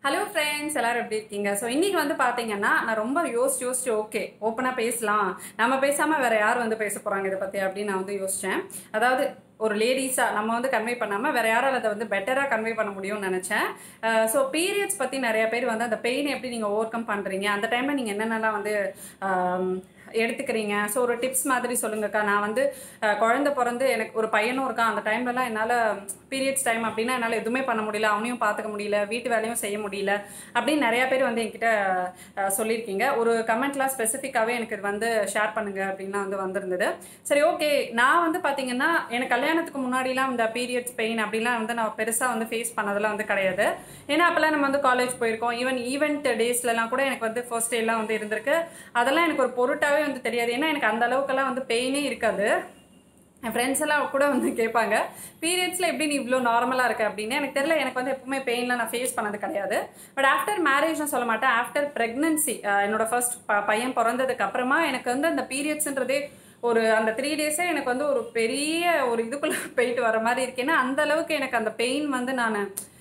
hello friends எல்லாரும் எப்படி இருக்கீங்க ஸோ இன்னைக்கு வந்து பார்த்தீங்கன்னா நான் ரொம்ப யோசிச்சு யோசிச்சு ஓகே ஓப்பனாக பேசலாம் நம்ம பேசாமல் வேற யார் வந்து பேச போகிறாங்க இதை பற்றி அப்படின்னு நான் வந்து யோசித்தேன் அதாவது ஒரு லேடிஸாக நம்ம வந்து கன்வே பண்ணாமல் வேற யாரால் அதை வந்து பெட்டராக கன்வே பண்ண முடியும்னு நினச்சேன் ஸோ பீரியட்ஸ் பற்றி நிறைய பேர் வந்து அந்த பெயின் எப்படி நீங்கள் ஓவர் கம் பண்ணுறீங்க அந்த டைமில் நீங்கள் என்னென்னலாம் வந்து ஆம், எடுத்துக்கிறீங்க ஸோ ஒரு டிப்ஸ் மாதிரி சொல்லுங்கக்கா நான் வந்து அஹ், குழந்தை பிறந்து எனக்கு ஒரு பையனும் இருக்கான் அந்த டைம்லலாம் என்னால் பீரியட்ஸ் டைம் அப்படின்னா என்னால் எதுவுமே பண்ண முடியல அவனையும் பார்த்துக்க முடியல வீட்டு வேலையும் செய்ய முடியல அப்படின்னு நிறைய பேர் வந்து என்கிட்ட அஹ், சொல்லியிருக்கீங்க ஒரு கமெண்ட்லாம் ஸ்பெசிஃபிக்காகவே எனக்கு இது வந்து ஷேர் பண்ணுங்க அப்படின்லாம் வந்து வந்திருந்தது சரி ஓகே நான் வந்து பார்த்தீங்கன்னா எனக்கு கல்யாணத்துக்கு முன்னாடிலாம் இந்த பீரியட்ஸ் பெயின் அப்படிலாம் வந்து நான் பெருசாக வந்து ஃபேஸ் பண்ணதெல்லாம் வந்து கிடையாது ஏன்னா அப்போல்லாம் நம்ம வந்து காலேஜ் போயிருக்கோம் ஈவன் ஈவெண்ட் டேஸ்லலாம் கூட எனக்கு வந்து ஃபர்ஸ்ட் டேலாம் வந்து இருந்திருக்கு அதெல்லாம் எனக்கு ஒரு பொருட்டாவே வந்து தெரியாது ஏன்னா எனக்கு அந்த அளவுக்கெல்லாம் வந்து பெயினே இருக்காது என் ஃப்ரெண்ட்ஸ் எல்லாம் கூட வந்து கேட்பாங்க பீரியட்ஸில் எப்படி நீ இவ்வளோ நார்மலாக இருக்க அப்படின்னு எனக்கு தெரியல எனக்கு வந்து எப்பவுமே பெயின்லாம் நான் ஃபேஸ் பண்ணது கிடையாது பட் ஆஃப்டர் மேரேஜ்னு சொல்ல மாட்டேன் ஆஃப்டர் ப்ரெக்னன்சி என்னோட ஃபர்ஸ்ட் பையன் பிறந்ததுக்கு அப்புறமா எனக்கு வந்து அந்த பீரியட்ஸ்ன்றதே ஒரு அந்த த்ரீ டேஸே எனக்கு வந்து ஒரு பெரிய ஒரு இதுக்குள்ளே போயிட்டு வர மாதிரி இருக்கு ஏன்னா அந்த அளவுக்கு எனக்கு அந்த பெயின் வந்து நான்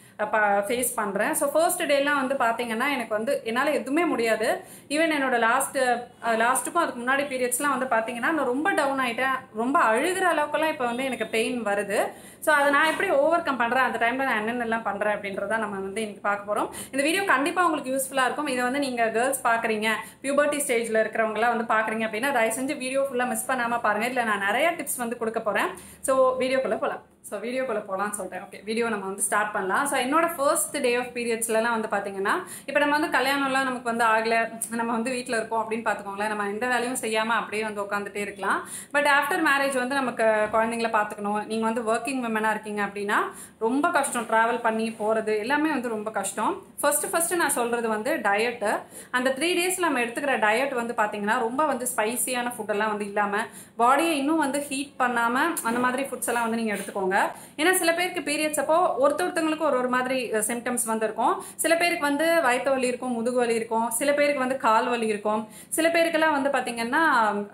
ஃபேஸ் பண்ணுறேன் ஸோ ஃபர்ஸ்ட் டேலாம் வந்து பார்த்தீங்கன்னா எனக்கு வந்து என்னால் எதுவுமே முடியாது ஈவன் என்னோட லாஸ்ட் லாஸ்ட்டுக்கும் அதுக்கு முன்னாடி பீரியட்ஸ்லாம் வந்து பார்த்தீங்கன்னா நான் ரொம்ப டவுன் ஆகிட்டேன் ரொம்ப அழுகிற அளவுக்குலாம் இப்போ வந்து எனக்கு பெயின் வருது ஸோ அதை நான் எப்படி ஓவர் கம் பண்ணுறேன் அந்த டைமில் நான் என்னென்னலாம் பண்ணுறேன் அப்படின்றத நம்ம வந்து இன்னைக்கு பார்க்க போகிறோம் இந்த வீடியோ கண்டிப்பாக உங்களுக்கு யூஸ்ஃபுல்லாக இருக்கும் இதை வந்து நீங்கள் கேர்ள்ஸ் பார்க்குறீங்க பியூபர்ட்டி ஸ்டேஜில் இருக்கிறவங்களாம் வந்து பார்க்குறீங்க அப்படின்னா தயவு செஞ்சு வீடியோ ஃபுல்லாக மிஸ் பண்ணாமல் பாருங்கள் இல்லை நான் நிறைய டிப்ஸ் வந்து கொடுக்க போகிறேன் ஸோ வீடியோக்குள்ளே போகலாம் ஸோ வீடியோக்குள்ளே போகலாம்னு சொல்லிட்டேன் ஓகே வீடியோ நம்ம வந்து ஸ்டார்ட் பண்ணலாம் ஸோ என்னோட ஃபர்ஸ்ட் டே ஆஃப் பீரியட்ஸ்லலாம் வந்து பார்த்தீங்கன்னா இப்போ நம்ம வந்து கல்யாணம்லாம் நமக்கு வந்து ஆகலை நம்ம வந்து வீட்டில் இருக்கோம் அப்படின்னு பார்த்துக்கோங்களேன் நம்ம எந்த வேலையும் செய்யாமல் அப்படியே வந்து உட்காந்துட்டே இருக்கலாம் பட் ஆஃப்டர் மேரேஜ் வந்து நமக்கு குழந்தைங்கள பார்த்துக்கணும் நீங்கள் வந்து ஒர்க்கிங் விமனாக இருக்கீங்க அப்படின்னா ரொம்ப கஷ்டம் ட்ராவல் பண்ணி போகிறது எல்லாமே வந்து ரொம்ப கஷ்டம் ஃபர்ஸ்ட் ஃபர்ஸ்ட் நான் சொல்கிறது வந்து டயட்டு அந்த த்ரீ டேஸ் நம்ம எடுத்துக்கிற டயட் வந்து பார்த்தீங்கன்னா ரொம்ப வந்து ஸ்பைசியான ஃபுட்டெல்லாம் வந்து இல்லாமல் பாடியை இன்னும் வந்து ஹீட் பண்ணாமல் அந்த மாதிரி ஃபுட்ஸ் எல்லாம் வந்து நீங்கள் எடுத்துக்கோங்க ஏன்னா சில பேருக்கு பீரியட்ஸ் அப்போ ஒருத்த ஒருத்தவங்களுக்கு ஒரு ஒரு மாதிரி சிம்டம்ஸ் வந்து இருக்கும் சில பேருக்கு வந்து வயிற்று வலி இருக்கும் முதுகு வலி இருக்கும் சில பேருக்கு வந்து கால் வலி இருக்கும் சில பேருக்கெல்லாம் வந்து பார்த்தீங்கன்னா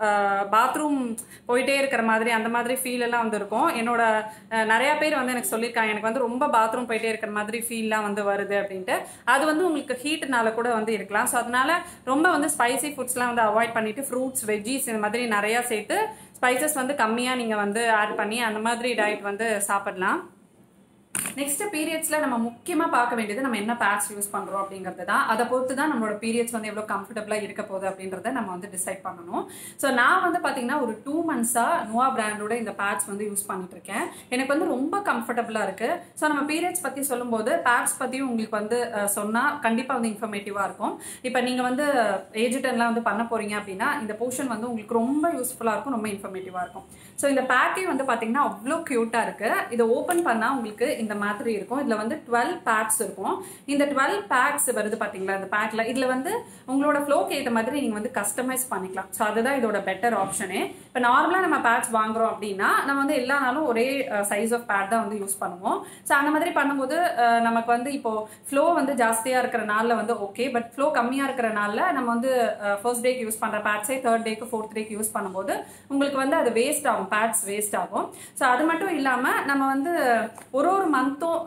பாத்ரூம் போயிட்டே இருக்கிற மாதிரி அந்த மாதிரி ஃபீல் எல்லாம் வந்து இருக்கும் என்னோட அஹ், நிறைய பேர் வந்து எனக்கு சொல்லியிருக்காங்க எனக்கு வந்து ரொம்ப பாத்ரூம் போயிட்டே இருக்கிற மாதிரி ஃபீல்லாம் வந்து வருது அப்படின்ட்டு அது வந்து உங்களுக்கு ஹீட்னால கூட வந்து இருக்கலாம் ஸோ அதனால ரொம்ப வந்து ஸ்பைசி ஃபுட்ஸ்லாம் வந்து அவாய்ட் பண்ணிட்டு ஃப்ரூட்ஸ் வெஜ்ஜீஸ் இந்த மாதிரி நிறையா சேர்த்து ஸ்பைசஸ் வந்து கம்மியாக நீங்கள் வந்து ஆட் பண்ணி அந்த மாதிரி டயட் வந்து சாப்பிடலாம் நெக்ஸ்ட் பீரியட்ஸ்ல நம்ம முக்கியமா பார்க்க வேண்டியது நம்ம என்ன பேட்ஸ் யூஸ் பண்றோம் அப்படிங்கிறது தான் அதை பொறுத்து தான் நம்மளோட பீரியட்ஸ் வந்து எவ்வளவு கம்ஃபர்டபுளா இருக்க போகுது அப்படின்றத நம்ம வந்து டிசைட் பண்ணணும் ஸோ நான் வந்து பாத்தீங்கன்னா ஒரு டூ மந்த்ஸா நோவா பிராண்டோட இந்த பேட்ஸ் வந்து யூஸ் பண்ணிட்டு இருக்கேன் எனக்கு வந்து ரொம்ப கம்ஃபர்டபுளா இருக்கு ஸோ நம்ம பீரியட்ஸ் பத்தி சொல்லும்போது பேட்ஸ் பத்தியும் உங்களுக்கு வந்து அஹ், சொன்னா கண்டிப்பா வந்து இன்ஃபர்மேட்டிவா இருக்கும் இப்போ நீங்க வந்து ஏஜிட்டன்லாம் வந்து பண்ண போறீங்க அப்படின்னா இந்த போர்ஷன் வந்து உங்களுக்கு ரொம்ப யூஸ்ஃபுல்லா இருக்கும் ரொம்ப இன்ஃபர்மேட்டிவா இருக்கும் ஸோ இந்த பேக்கே வந்து பாத்தீங்கன்னா அவ்வளோ கியூட்டா இருக்கு இதை ஓப்பன் பண்ணா உங்களுக்கு இந்த மாதிரி இருக்கும் இதுல வந்து டுவெல் பேக்ஸ் இருக்கும் இந்த டுவெல் பேக்ஸ் வருது பாத்தீங்களா இந்த பேக்ல இதுல வந்து உங்களோட ஃப்ளோக்கு ஏற்ற மாதிரி நீங்க வந்து கஸ்டமைஸ் பண்ணிக்கலாம் ஸோ அதுதான் இதோட பெட்டர் ஆப்ஷனே இப்போ நார்மலா நம்ம பேட்ஸ் வாங்குறோம் அப்படின்னா நம்ம வந்து எல்லா நாளும் ஒரே சைஸ் ஆஃப் பேட் தான் வந்து யூஸ் பண்ணுவோம் ஸோ அந்த மாதிரி பண்ணும்போது அஹ், நமக்கு வந்து இப்போ ஃப்ளோ வந்து ஜாஸ்தியா இருக்கிற நாள்ல வந்து ஓகே பட் ஃப்ளோ கம்மியா இருக்கிற நாள்ல நம்ம வந்து ஃபர்ஸ்ட் டேக்கு யூஸ் பண்ற பேட்ஸே தேர்ட் டேக்கு ஃபோர்த் டேக்கு யூஸ் பண்ணும்போது உங்களுக்கு வந்து அது வேஸ்ட் ஆகும் பேட்ஸ் வேஸ்ட் ஆகும் ஸோ அது மட்டும் இல்லாம நம்ம வந்து ஒரு ஒரு மந்த்தும்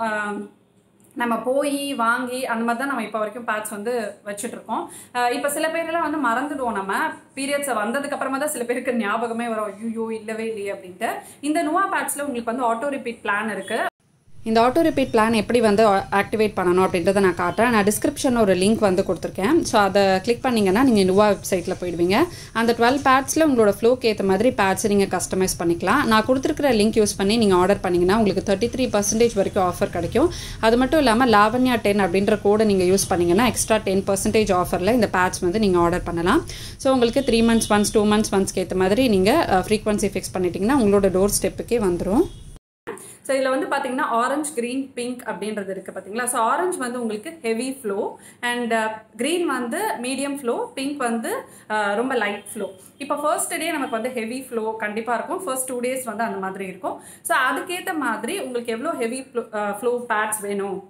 நம்ம போய் வாங்கி அந்த மாதிரி தான் நம்ம இப்போ வரைக்கும் பேட்ச் வந்து வச்சுட்டு இருக்கோம் அஹ் இப்போ சில பேரெல்லாம் வந்து மறந்துடுவோம் நம்ம பீரியட்ஸை வந்ததுக்கு அப்புறமா தான் சில பேருக்கு ஞாபகமே வரும் ஐயோ இல்லவே இல்லையே அப்படின்ட்டு இந்த நுவா பேட்ச்ல உங்களுக்கு வந்து ஆட்டோ ரிப்பீட் பிளான் இருக்கு இந்த ஆட்டோ ரிப்பீட் பிளான் எப்படி வந்து ஆக்டிவேட் பண்ணணும் அப்படின்றத நான் காட்டுறேன் நான் டிஸ்கிரிப்ஷனில் ஒரு லிங்க் வந்து கொடுத்துருக்கேன் ஸோ அதை கிளிக் பண்ணிங்கன்னா நீங்கள் நுவா வெப்சைட்டில் போயிடுவீங்க அந்த டுவெல் பேட்ஸில் உங்களோட ஃப்ளோக்கு ஏற்ற மாதிரி பேட்ஸ் நீங்கள் கஸ்டமைஸ் பண்ணிக்கலாம் நான் கொடுத்துருக்கிற லிங்க் யூஸ் பண்ணி நீங்கள் ஆர்டர் பண்ணிங்கன்னா உங்களுக்கு தேர்ட்டி த்ரீ பர்சன்டேஜ் வரைக்கும் ஆஃபர் கிடைக்கும் அது மட்டும் இல்லாமல் லாவண்யா டென் அப்படின்ற கோடை நீங்கள் யூஸ் பண்ணிங்கன்னா எக்ஸ்ட்ரா டென் பர்சன்டேஜ் ஆஃபரில் இந்த பேட்ச் வந்து நீங்கள் ஆர்டர் பண்ணலாம் ஸோ உங்களுக்கு three months once two months ஒன்ஸ்க்கு ஏற்ற மாதிரி நீங்கள் ஃப்ரீக்வன்சி ஃபிக்ஸ் பண்ணிட்டீங்கன்னா உங்களோட டோர் ஸ்டெப்புக்கே வந்துடும் ஸோ இதில் வந்து பார்த்தீங்கன்னா ஆரஞ்சு க்ரீன் பிங்க் அப்படின்றது இருக்குது பார்த்தீங்களா ஸோ ஆரஞ்சு வந்து உங்களுக்கு ஹெவி ஃப்ளோ அண்ட் க்ரீன் வந்து மீடியம் ஃப்ளோ பிங்க் வந்து அஹ், ரொம்ப லைட் ஃப்ளோ இப்போ ஃபர்ஸ்ட் டே நமக்கு வந்து ஹெவி ஃப்ளோ கண்டிப்பாக இருக்கும் ஃபர்ஸ்ட் டூ டேஸ் வந்து அந்த மாதிரி இருக்கும் ஸோ அதுக்கேற்ற மாதிரி உங்களுக்கு எவ்வளோ ஹெவி ஃப்ளோ பேட்ஸ் வேணும்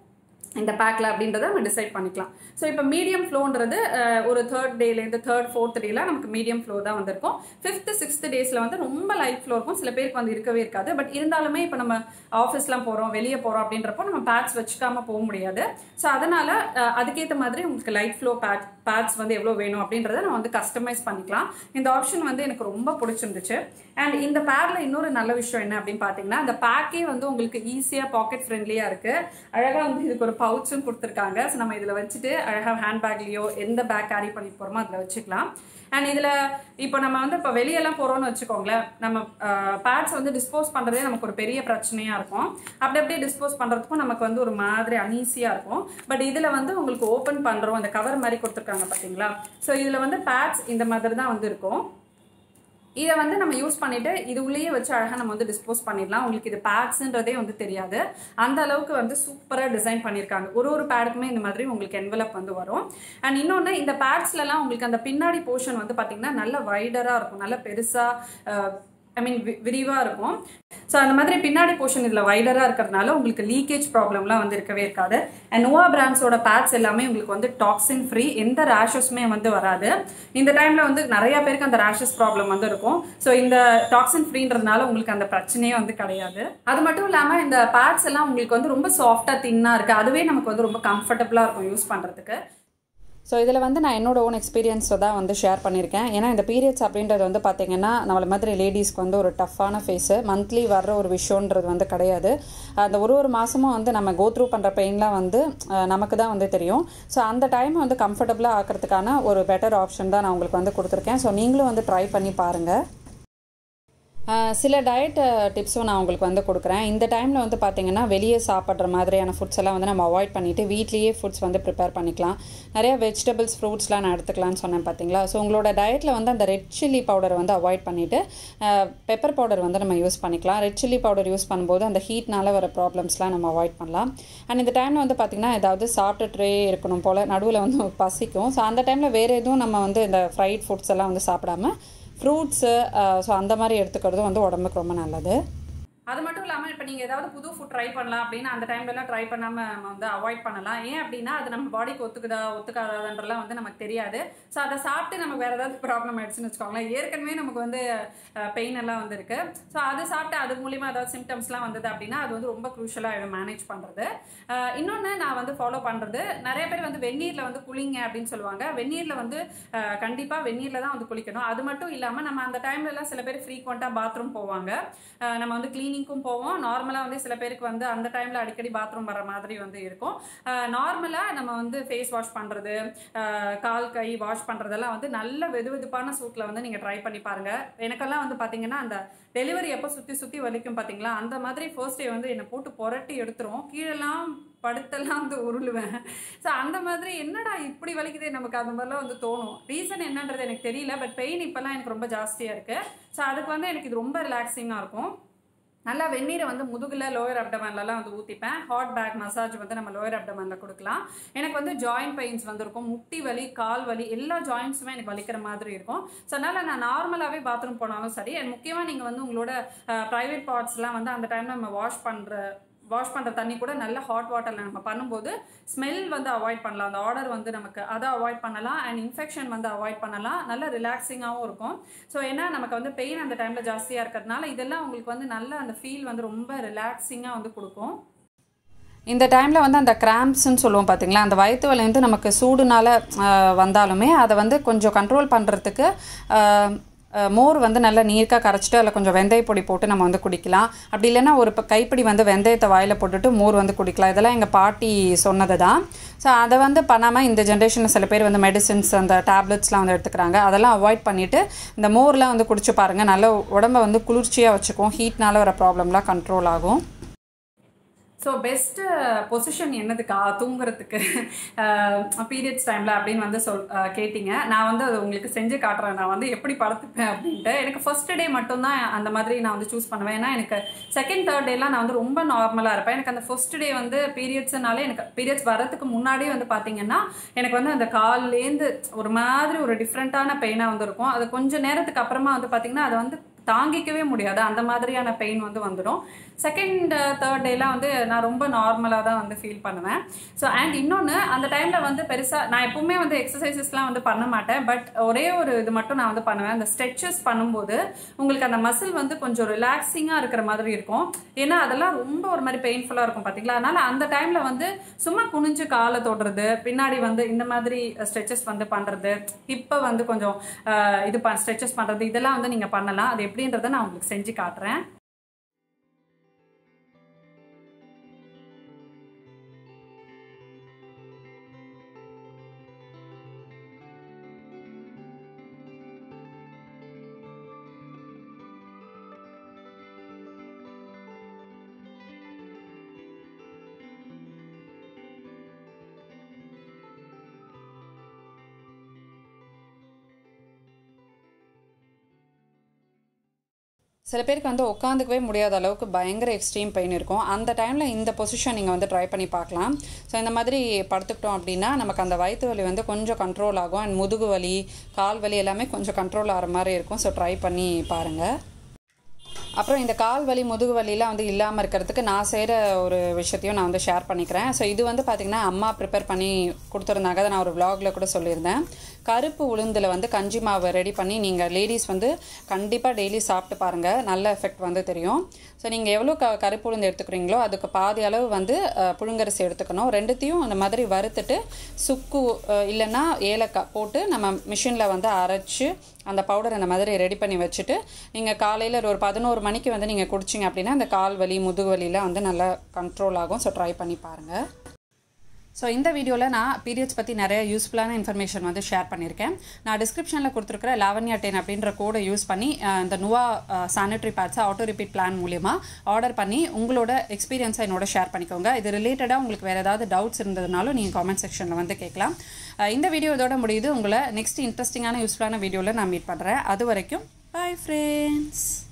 இந்த பேக்கில் அப்படின்றத நம்ம டிசைட் பண்ணிக்கலாம் ஸோ இப்போ மீடியம் ஃப்ளோன்றது ஒரு தேர்ட் டேலேருந்து தேர்ட் ஃபோர்த் டேல நமக்கு மீடியம் ஃப்ளோ தான் வந்திருக்கும் ஃபிஃப்த் சிக்ஸ்த் டேஸில் வந்து ரொம்ப லைட் ஃப்ளோ இருக்கும் சில பேருக்கு வந்து இருக்கவே இருக்காது பட் இருந்தாலுமே இப்போ நம்ம ஆஃபீஸ்லாம் போகிறோம் வெளியே போகிறோம் அப்படின்றப்போ நம்ம பேட்ஸ் வச்சுக்காம போக முடியாது ஸோ அதனால் அதுக்கேற்ற மாதிரி உங்களுக்கு லைட் ஃப்ளோ பேட் பேட்ஸ் வந்து எவ்வளோ வேணும் அப்படின்றத நம்ம வந்து கஸ்டமைஸ் பண்ணிக்கலாம் இந்த ஆப்ஷன் வந்து எனக்கு ரொம்ப பிடிச்சிருந்துச்சு அண்ட் இந்த பேடில் இன்னொரு நல்ல விஷயம் என்ன அப்படின்னு பார்த்தீங்கன்னா இந்த பேக்கே வந்து உங்களுக்கு ஈஸியாக பாக்கெட் ஃப்ரெண்ட்லியாக இருக்குது அழகாக வந்து இதுக்கு ஒரு பவுச்சும் கொடுத்துருக்காங்க ஸோ நம்ம இதில் வச்சுட்டு அழகாக ஹேண்ட்பேக்லேயோ எந்த பேக் கேரி பண்ணி போகிறோமோ அதில் வச்சுக்கலாம் அண்ட் இதில் இப்போ நம்ம வந்து இப்போ வெளியெல்லாம் போகிறோம்னு வச்சுக்கோங்களேன் நம்ம பேட்ஸ் வந்து டிஸ்போஸ் பண்ணுறதே நமக்கு ஒரு பெரிய பிரச்சனையாக இருக்கும் அப்படி அப்படியே டிஸ்போஸ் பண்ணுறதுக்கும் நமக்கு வந்து ஒரு மாதிரி அனீஸியாக இருக்கும் பட் இதில் வந்து உங்களுக்கு ஓப்பன் பண்ணுறோம் அந்த கவர் மாதிரி கொடுத்துருக்காங்க பார்த்தீங்களா ஸோ இதில் வந்து பேட்ஸ் இந்த மாதிரி தான் வந்து இருக்கும் இதை வந்து நம்ம யூஸ் பண்ணிட்டு இது உள்ளேயே வச்சு அழகாக நம்ம வந்து டிஸ்போஸ் பண்ணிடலாம் உங்களுக்கு இது பேட்ஸ்ன்றதே வந்து தெரியாது அந்த அளவுக்கு வந்து சூப்பராக டிசைன் பண்ணியிருக்காங்க ஒரு ஒரு பேடுக்குமே இந்த மாதிரி உங்களுக்கு என்வலப் வந்து வரும் அண்ட் இன்னொன்று இந்த பேட்ஸ்லலாம் உங்களுக்கு அந்த பின்னாடி போர்ஷன் வந்து பார்த்தீங்கன்னா நல்ல வைடராக இருக்கும் நல்ல பெருசாக ஐ மீன் விரிவாக இருக்கும் ஸோ அந்த மாதிரி பின்னாடி போர்ஷன் இதில் வைடராக இருக்கிறதுனால உங்களுக்கு லீக்கேஜ் ப்ராப்ளம்லாம் வந்து இருக்கவே இருக்காது அண்ட் நோவா பிராண்ட்ஸோட பேட்ஸ் எல்லாமே உங்களுக்கு வந்து டாக்ஸின் ஃப்ரீ எந்த ரேஷஸுமே வந்து வராது இந்த டைமில் வந்து நிறைய பேருக்கு அந்த ரேஷஸ் ப்ராப்ளம் வந்து இருக்கும் ஸோ இந்த டாக்ஸின் ஃப்ரீன்றதுனால உங்களுக்கு அந்த பிரச்சனையே வந்து கிடையாது அது மட்டும் இல்லாமல் இந்த பேட்ஸ் எல்லாம் உங்களுக்கு வந்து ரொம்ப சாஃப்டாக தின்னாக இருக்குது அதுவே நமக்கு வந்து ரொம்ப கம்ஃபர்டபுளாக இருக்கும் யூஸ் பண்ணுறதுக்கு ஸோ இதில் வந்து நான் என்னோட ஓன் எக்ஸ்பீரியன்ஸை தான் வந்து ஷேர் பண்ணியிருக்கேன் ஏன்னா இந்த பீரியட்ஸ் அப்படின்றது வந்து பார்த்தீங்கன்னா நம்மள மாதிரி லேடிஸ்க்கு வந்து ஒரு டஃப்பான ஃபேஸு மந்த்லி வர்ற ஒரு விஷயன்றது வந்து கிடையாது அந்த ஒரு ஒரு மாதமும் வந்து நம்ம கோ த்ரூ பண்ணுற பெயின்லாம் வந்து நமக்கு தான் வந்து தெரியும் ஸோ அந்த டைம் வந்து கம்ஃபர்டபுளாக ஆக்கிறதுக்கான ஒரு பெட்டர் ஆப்ஷன் தான் நான் உங்களுக்கு வந்து கொடுத்துருக்கேன் ஸோ நீங்களும் வந்து ட்ரை பண்ணி பாருங்கள் சில டயட் டிப்ஸும் நான் உங்களுக்கு வந்து கொடுக்குறேன் இந்த டைமில் வந்து பார்த்தீங்கன்னா வெளியே சாப்பிட்ற மாதிரியான ஃபுட்ஸ் எல்லாம் வந்து நம்ம அவாய்ட் பண்ணிவிட்டு வீட்லேயே ஃபுட்ஸ் வந்து ப்ரிப்பேர் பண்ணிக்கலாம் நிறைய வெஜிடபிள்ஸ் ஃப்ரூட்ஸ்லாம் நான் எடுத்துக்கலாம்னு சொன்னேன் பார்த்தீங்களா ஸோ உங்களோட டயட்டில் வந்து அந்த ரெட் சில்லி பவுடரை வந்து அவாய்ட் பண்ணிவிட்டு பெப்பர் பவுடர் வந்து நம்ம யூஸ் பண்ணிக்கலாம் ரெட் சில்லி பவுடர் யூஸ் பண்ணும்போது அந்த ஹீட்னால வர ப்ராப்ளம்ஸ்லாம் நம்ம அவாய்ட் பண்ணலாம் அண்ட் இந்த டைமில் வந்து பார்த்திங்கன்னா ஏதாவது சாப்பிட்டுட்டே இருக்கணும் போல் நடுவில் வந்து பசிக்கும் ஸோ அந்த டைமில் வேறு எதுவும் நம்ம வந்து இந்த ஃப்ரைட் ஃபுட்ஸ் எல்லாம் வந்து சாப்பிடாம ஃப்ரூட்ஸு ஸோ அந்த மாதிரி எடுத்துக்கிறதும் வந்து உடம்புக்கு ரொம்ப நல்லது அது மட்டும் இல்லாமல் இப்போ நீங்கள் ஏதாவது புது ஃபுட் ட்ரை பண்ணலாம் அப்படின்னு அந்த டைம்லலாம் ட்ரை பண்ணாமல் நம்ம வந்து அவாய்ட் பண்ணலாம் ஏன் அப்படின்னா அது நம்ம பாடிக்கு ஒத்துக்குதா ஒத்துக்காதான்றலாம் வந்து நமக்கு தெரியாது ஸோ அதை சாப்பிட்டு நமக்கு வேறு ஏதாவது ப்ராப்ளம் ஆயிடுச்சுன்னு வச்சுக்கோங்களேன் ஏற்கனவே நமக்கு வந்து பெயின் எல்லாம் வந்துருக்கு ஸோ அது சாப்பிட்டு அது மூலிமா ஏதாவது சிம்டம்ஸ்லாம் வந்தது அப்படின்னா அது வந்து ரொம்ப க்ரூஷலாக ஆகிடும் மேனேஜ் பண்ணுறது இன்னொன்று நான் வந்து ஃபாலோ பண்ணுறது நிறைய பேர் வந்து வெந்நீரில் வந்து குளிங்க அப்படின்னு சொல்லுவாங்க வெந்நீரில் வந்து கண்டிப்பாக வெந்நீரில் தான் வந்து குளிக்கணும் அது மட்டும் இல்லாமல் நம்ம அந்த டைம்லலாம் சில பேர் ஃப்ரீக்வெண்ட்டாக பாத்ரூம் போவாங்க நம்ம வந்து கிளீனிங்க்கும் போவோம் நார்மலாக வந்து சில பேருக்கு வந்து அந்த டைமில் அடிக்கடி பாத்ரூம் வர மாதிரி வந்து இருக்கும் நார்மலாக நம்ம வந்து ஃபேஸ் வாஷ் பண்ணுறது கால் கை வாஷ் பண்ணுறதெல்லாம் வந்து நல்ல வெது வெதுப்பான சூட்டில் வந்து நீங்கள் ட்ரை பண்ணி பாருங்கள் எனக்கெல்லாம் வந்து பார்த்தீங்கன்னா அந்த டெலிவரி எப்போ சுற்றி சுற்றி வலிக்கும் பார்த்தீங்களா அந்த மாதிரி ஃபர்ஸ்ட் டே வந்து என்னை போட்டு புரட்டி எடுத்துரும் கீழெல்லாம் படுத்தெல்லாம் வந்து உருளுவேன் ஸோ அந்த மாதிரி என்னடா இப்படி வலிக்குதே நமக்கு அந்த மாதிரிலாம் வந்து தோணும் ரீசன் என்னன்றது எனக்கு தெரியல பட் பெயின் இப்போல்லாம் எனக்கு ரொம்ப ஜாஸ்தியாக இருக்குது ஸோ அதுக்கு வந்து எனக்கு இது ரொம்ப ரிலாக்ஸிங்காக இருக்கும் நல்லா வெந்நீரை வந்து முதுகில் லோயர் அப்டமன்லலாம் வந்து ஊற்றிப்பேன் ஹாட் பேக் மசாஜ் வந்து நம்ம லோயர் அப்டமனில் கொடுக்கலாம் எனக்கு வந்து ஜாயிண்ட் பெயின்ஸ் வந்துருக்கும் முட்டி வலி கால் வலி எல்லா ஜாயின்ஸுமே எனக்கு வலிக்கிற மாதிரி இருக்கும் ஸோ அதனால் நான் நார்மலாகவே பாத்ரூம் போனாலும் சரி அண்ட் முக்கியமாக நீங்கள் வந்து உங்களோட ப்ரைவேட் பார்ட்ஸ்லாம் வந்து அந்த டைமில் நம்ம வாஷ் பண்ணுற வாஷ் பண்ணுற தண்ணி கூட நல்ல ஹாட் வாட்டரில் நம்ம பண்ணும்போது ஸ்மெல் வந்து அவாய்ட் பண்ணலாம் அந்த ஆர்டர் வந்து நமக்கு அதை அவாய்ட் பண்ணலாம் அண்ட் இன்ஃபெக்ஷன் வந்து அவாய்ட் பண்ணலாம் நல்ல ரிலாக்ஸிங்காகவும் இருக்கும் ஸோ ஏன்னா நமக்கு வந்து பெயின் அந்த டைமில் ஜாஸ்தியாக இருக்கிறதுனால இதெல்லாம் உங்களுக்கு வந்து நல்ல அந்த ஃபீல் வந்து ரொம்ப ரிலாக்ஸிங்காக வந்து கொடுக்கும் இந்த டைமில் வந்து அந்த கிராம்ப்ஸ்ன்னு சொல்லுவோம் பார்த்தீங்களா அந்த வயிற்று வலி வந்து நமக்கு சூடுனால வந்தாலுமே அதை வந்து கொஞ்சம் கண்ட்ரோல் பண்ணுறதுக்கு மோர் வந்து நல்லா நீர்க்காக கரைச்சிட்டு அதில் கொஞ்சம் வெந்தய பொடி போட்டு நம்ம வந்து குடிக்கலாம் அப்படி இல்லைன்னா ஒரு கைப்பிடி வந்து வெந்தயத்தை வாயில் போட்டுட்டு மோர் வந்து குடிக்கலாம் இதெல்லாம் எங்கள் பாட்டி சொன்னது தான் ஸோ அதை வந்து பண்ணாமல் இந்த ஜென்ரேஷனில் சில பேர் வந்து மெடிசின்ஸ் அந்த டேப்லெட்ஸ்லாம் வந்து எடுத்துக்கிறாங்க அதெல்லாம் அவாய்ட் பண்ணிவிட்டு இந்த மோர்லாம் வந்து குடிச்சு பாருங்கள் நல்ல உடம்பை வந்து குளிர்ச்சியாக வச்சுக்கும் ஹீட்னால வர ப்ராப்ளம்லாம் கண்ட்ரோல் ஆகும் ஸோ பெஸ்ட்டு பொசிஷன் என்னதுக்கா தூங்குறதுக்கு பீரியட்ஸ் டைமில் அப்படின்னு வந்து சொல் கேட்டிங்க நான் வந்து அது உங்களுக்கு செஞ்சு காட்டுறேன் நான் வந்து எப்படி படுத்துப்பேன் அப்படின்ட்டு எனக்கு ஃபர்ஸ்ட் டே மட்டும்தான் அந்த மாதிரி நான் வந்து சூஸ் பண்ணுவேன் ஏன்னா எனக்கு செகண்ட் தேர்ட் டேலாம் நான் வந்து ரொம்ப நார்மலாக இருப்பேன் எனக்கு அந்த ஃபர்ஸ்ட் டே வந்து பீரியட்ஸ்னாலே எனக்கு பீரியட்ஸ் வரதுக்கு முன்னாடியே வந்து பார்த்தீங்கன்னா எனக்கு வந்து அந்த கால்லேருந்து ஒரு மாதிரி ஒரு டிஃப்ரெண்ட்டான பெயினாக வந்து இருக்கும் அது கொஞ்சம் நேரத்துக்கு அப்புறமா வந்து பார்த்தீங்கன்னா அது வந்து தாங்கிக்கவே முடியாது அந்த மாதிரியான பெயின் வந்து வந்துடும் செகண்ட் தேர்ட் டேலாம் வந்து நான் ரொம்ப நார்மலாக தான் வந்து ஃபீல் பண்ணுவேன் ஸோ அண்ட் இன்னொன்று அந்த டைமில் வந்து பெருசாக நான் எப்பவுமே வந்து எக்ஸசைசஸ்லாம் வந்து பண்ண மாட்டேன் பட் ஒரே ஒரு இது மட்டும் நான் வந்து பண்ணுவேன் அந்த ஸ்ட்ரெச்சஸ் பண்ணும்போது உங்களுக்கு அந்த மசில் வந்து கொஞ்சம் ரிலாக்ஸிங்காக இருக்கிற மாதிரி இருக்கும் ஏன்னா அதெல்லாம் ரொம்ப ஒரு மாதிரி பெயின்ஃபுல்லாக இருக்கும் பார்த்தீங்களா அதனால அந்த டைமில் வந்து சும்மா குனிஞ்சு காலை தொடுறது பின்னாடி வந்து இந்த மாதிரி ஸ்ட்ரெச்சஸ் வந்து பண்ணுறது இப்போ வந்து கொஞ்சம் அஹ், இது ஸ்ட்ரெச்சஸ் பண்ணுறது இதெல்லாம் வந்து நீங்கள் பண்ணலாம் அது எப்படின்றத நான் உங்களுக்கு செஞ்சு காட்டுறேன் சில பேருக்கு வந்து உட்காந்துக்கவே முடியாத அளவுக்கு பயங்கர எக்ஸ்ட்ரீம் பெயின் இருக்கும் அந்த டைமில் இந்த பொசிஷன் நீங்கள் வந்து ட்ரை பண்ணி பார்க்கலாம் ஸோ இந்த மாதிரி படுத்துக்கிட்டோம் அப்படின்னா நமக்கு அந்த வயிற்று வலி வந்து கொஞ்சம் கண்ட்ரோல் ஆகும் அண்ட் முதுகு வலி கால் வலி எல்லாமே கொஞ்சம் கண்ட்ரோல் ஆகிற மாதிரி இருக்கும் ஸோ ட்ரை பண்ணி பாருங்கள் அப்புறம் இந்த கால் வலி முதுகு வலிலாம் வந்து இல்லாமல் இருக்கிறதுக்கு நான் செய்கிற ஒரு விஷயத்தையும் நான் வந்து ஷேர் பண்ணிக்கிறேன் ஸோ இது வந்து பார்த்திங்கன்னா அம்மா ப்ரிப்பேர் பண்ணி கொடுத்துருந்தாங்க அதை நான் ஒரு vlogல கூட சொல்லியிருந்தேன் கருப்பு உளுந்தில் வந்து கஞ்சி மாவு ரெடி பண்ணி நீங்கள் லேடிஸ் வந்து கண்டிப்பாக டெய்லி சாப்பிட்டு பாருங்கள் நல்ல எஃபெக்ட் வந்து தெரியும் ஸோ நீங்கள் எவ்வளோ க கருப்பு உளுந்து எடுத்துக்கிறீங்களோ அதுக்கு பாதி அளவு வந்து அஹ், புழுங்கரிசி எடுத்துக்கணும் ரெண்டுத்தையும் அந்த மாதிரி வறுத்துட்டு சுக்கு அஹ், இல்லைன்னா ஏலக்காய் போட்டு நம்ம மிஷினில் வந்து அரைச்சு அந்த பவுடர் அந்த மாதிரி ரெடி பண்ணி வச்சுட்டு நீங்கள் காலையில் ஒரு பதினோரு மணிக்கு வந்து நீங்கள் குடிச்சிங்க அப்படின்னா அந்த கால் வலி முதுகு வலிலாம் வந்து நல்லா கண்ட்ரோல் ஆகும் ஸோ ட்ரை பண்ணி பாருங்கள் ஸோ இந்த வீடியோவில் நான் பீரியட்ஸ் பற்றி நிறைய யூஸ்ஃபுல்லான இன்ஃபர்மேஷன் வந்து ஷேர் பண்ணியிருக்கேன் நான் டிஸ்கிரிப்ஷனில் கொடுத்துருக்கிற லாவண்யா டென் அப்படின்ற கோடை யூஸ் பண்ணி அஹ், இந்த நுவா சானிட்டரி பேட்ஸை ஆட்டோ ரிப்பீட் பிளான் மூலியமா ஆர்டர் பண்ணி உங்களோட எக்ஸ்பீரியன்ஸை என்னோட ஷேர் பண்ணிக்கோங்க இது ரிலேட்டடாக உங்களுக்கு வேறு ஏதாவது டவுட்ஸ் இருந்ததுனாலும் நீங்கள் காமெண்ட் செக்ஷனில் வந்து கேட்கலாம் அஹ், இந்த வீடியோ இதோட முடியுது உங்களை நெக்ஸ்ட் இன்ட்ரெஸ்டிங்கான யூஸ்ஃபுல்லான வீடியோவில் நான் மீட் பண்ணுறேன் அது வரைக்கும் பை ஃப்ரெண்ட்ஸ்